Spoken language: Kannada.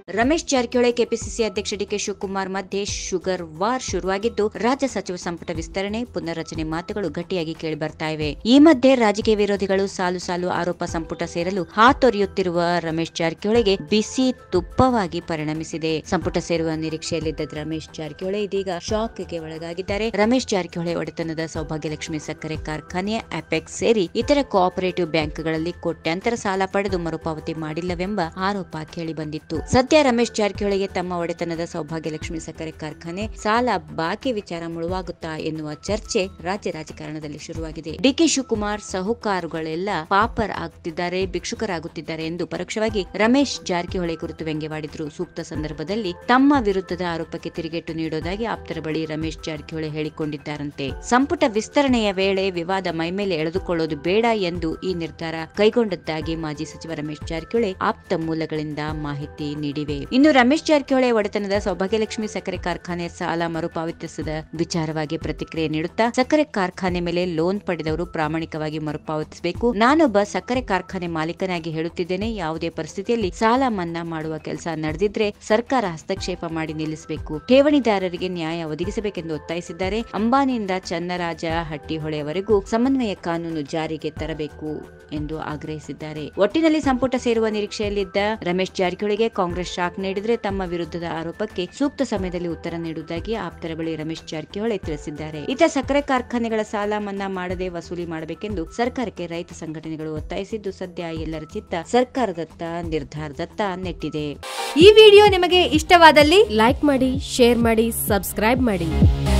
ರಮೇಶ್ ಜಾರಕಿಹೊಳಿ ಕೆಪಿಸಿಸಿ ಅಧ್ಯಕ್ಷ ಡಿಕೆ ಶಿವಕುಮಾರ್ ಮಧ್ಯೆ ಶುಗರ್ ವಾರ್ ಶುರುವಾಗಿದ್ದು ರಾಜ್ಯ ಸಚಿವ ಸಂಪುಟ ವಿಸ್ತರಣೆ ಪುನರ್ರಚನೆ ಮಾತುಗಳು ಗಟ್ಟಿಯಾಗಿ ಕೇಳಿ ಬರ್ತಾ ಇವೆ ಈ ಮಧ್ಯೆ ರಾಜಕೀಯ ವಿರೋಧಿಗಳು ಸಾಲು ಸಾಲು ಆರೋಪ ಸಂಪುಟ ಸೇರಲು ಹಾತೊರೆಯುತ್ತಿರುವ ರಮೇಶ್ ಜಾರಕಿಹೊಳಿಗೆ ಬಿಸಿ ತುಪ್ಪವಾಗಿ ಪರಿಣಮಿಸಿದೆ ಸಂಪುಟ ಸೇರುವ ನಿರೀಕ್ಷೆಯಲ್ಲಿದ್ದ ರಮೇಶ್ ಜಾರಕಿಹೊಳಿ ಇದೀಗ ಶಾಕ್ಗೆ ಒಳಗಾಗಿದ್ದಾರೆ ರಮೇಶ್ ಜಾರಕಿಹೊಳಿ ಒಡೆತನದ ಸೌಭಾಗ್ಯಲಕ್ಷ್ಮಿ ಸಕ್ಕರೆ ಕಾರ್ಖಾನೆಯ ಅಪೆಕ್ಸ್ ಸೇರಿ ಇತರ ಕೋಆಪರೇಟಿವ್ ಬ್ಯಾಂಕ್ಗಳಲ್ಲಿ ಕೋಟ್ಯಾಂತರ ಸಾಲ ಪಡೆದು ಮರುಪಾವತಿ ಮಾಡಿಲ್ಲವೆಂಬ ಆರೋಪ ಕೇಳಿಬಂದಿತ್ತು ಸದ್ಯ ರಮೇಶ್ ಜಾರಕಿಹೊಳಿಗೆ ತಮ್ಮ ಒಡೆತನದ ಸೌಭಾಗ್ಯಲಕ್ಷ್ಮಿ ಸಕ್ಕರೆ ಕಾರ್ಖಾನೆ ಸಾಲ ಬಾಕಿ ವಿಚಾರ ಮುಳುವಾಗುತ್ತಾ ಎನ್ನುವ ಚರ್ಚೆ ರಾಜ್ಯ ರಾಜಕಾರಣದಲ್ಲಿ ಶುರುವಾಗಿದೆ ಡಿಕೆ ಶಿವಕುಮಾರ್ ಸಹುಕಾರುಗಳೆಲ್ಲ ಪಾಪರ್ ಆಗುತ್ತಿದ್ದಾರೆ ಭಿಕ್ಷುಕರಾಗುತ್ತಿದ್ದಾರೆ ಎಂದು ಪರೋಕ್ಷವಾಗಿ ರಮೇಶ್ ಜಾರಕಿಹೊಳಿ ಕುರಿತು ವ್ಯಂಗ್ಯವಾಡಿದ್ರು ಸೂಕ್ತ ಸಂದರ್ಭದಲ್ಲಿ ತಮ್ಮ ವಿರುದ್ಧದ ಆರೋಪಕ್ಕೆ ತಿರುಗೇಟು ನೀಡೋದಾಗಿ ಆಪ್ತರ ಬಳಿ ರಮೇಶ್ ಜಾರಕಿಹೊಳಿ ಹೇಳಿಕೊಂಡಿದ್ದಾರಂತೆ ಸಂಪುಟ ವಿಸ್ತರಣೆಯ ವೇಳೆ ವಿವಾದ ಮೈಮೇಲೆ ಎಳೆದುಕೊಳ್ಳೋದು ಬೇಡ ಎಂದು ಈ ನಿರ್ಧಾರ ಕೈಗೊಂಡದ್ದಾಗಿ ಮಾಜಿ ಸಚಿವ ರಮೇಶ್ ಜಾರಕಿಹೊಳಿ ಆಪ್ತ ಮೂಲಗಳಿಂದ ಮಾಹಿತಿ ನೀಡಿವೆ ಇನ್ನು ರಮೇಶ್ ಜಾರಕಿಹೊಳಿ ಒಡೆತನದ ಸೌಭಾಗ್ಯಲಕ್ಷ್ಮಿ ಸಕ್ಕರೆ ಕಾರ್ಖಾನೆ ಸಾಲ ಮರುಪಾವತಿಸದ ವಿಚಾರವಾಗಿ ಪ್ರತಿಕ್ರಿಯೆ ನೀಡುತ್ತಾ ಸಕ್ಕರೆ ಕಾರ್ಖಾನೆ ಮೇಲೆ ಲೋನ್ ಪಡೆದವರು ಪ್ರಾಮಾಣಿಕವಾಗಿ ಮರುಪಾವತಿಸಬೇಕು ನಾನೊಬ್ಬ ಸಕ್ಕರೆ ಕಾರ್ಖಾನೆ ಮಾಲೀಕನಾಗಿ ಹೇಳುತ್ತಿದ್ದೇನೆ ಯಾವುದೇ ಪರಿಸ್ಥಿತಿಯಲ್ಲಿ ಸಾಲ ಮನ್ನಾ ಮಾಡುವ ಕೆಲಸ ನಡೆದಿದ್ರೆ ಸರ್ಕಾರ ಹಸ್ತಕ್ಷೇಪ ಮಾಡಿ ನಿಲ್ಲಿಸಬೇಕು ಠೇವಣಿದಾರರಿಗೆ ನ್ಯಾಯ ಒದಗಿಸಬೇಕೆಂದು ಒತ್ತಾಯಿಸಿದ್ದಾರೆ ಅಂಬಾನಿಯಿಂದ ಚನ್ನರಾಜ ಹಟ್ಟಿಹೊಳೆಯವರೆಗೂ ಸಮನ್ವಯ ಕಾನೂನು ಜಾರಿಗೆ ತರಬೇಕು ಎಂದು ಆಗ್ರಹಿಸಿದ್ದಾರೆ ಒಟ್ಟಿನಲ್ಲಿ ಸಂಪುಟ ಸೇರುವ ನಿರೀಕ್ಷೆಯಲ್ಲಿದ್ದ ರಮೇಶ್ ಜಾರಕಿಹೊಳಿಗೆ ಕಾಂಗ್ರೆಸ್ ಶಾಕ್ ನೀಡಿದ್ರೆ ತಮ್ಮ ವಿರುದ್ಧದ ಆರೋಪಕ್ಕೆ ಸೂಕ್ತ ಸಮಯದಲ್ಲಿ ಉತ್ತರ ನೀಡುವುದಾಗಿ ಆಪ್ತರ ಬಳಿ ರಮೇಶ್ ಜಾರಕಿಹೊಳಿ ತಿಳಿಸಿದ್ದಾರೆ ಇತ ಸಕ್ಕರೆ ಕಾರ್ಖಾನೆಗಳ ಸಾಲ ಮನ್ನಾ ಮಾಡದೆ ವಸೂಲಿ ಮಾಡಬೇಕೆಂದು ಸರ್ಕಾರಕ್ಕೆ ರೈತ ಸಂಘಟನೆಗಳು ಒತ್ತಾಯಿಸಿದ್ದು ಸದ್ಯ ಎಲ್ಲರ ಚಿತ್ತ ಸರ್ಕಾರದತ್ತ ನಿರ್ಧಾರದತ್ತ ನೆಟ್ಟಿದೆ ಈ ವಿಡಿಯೋ ನಿಮಗೆ ಇಷ್ಟವಾದಲ್ಲಿ ಲೈಕ್ ಮಾಡಿ ಶೇರ್ ಮಾಡಿ ಸಬ್ಸ್ಕ್ರೈಬ್ ಮಾಡಿ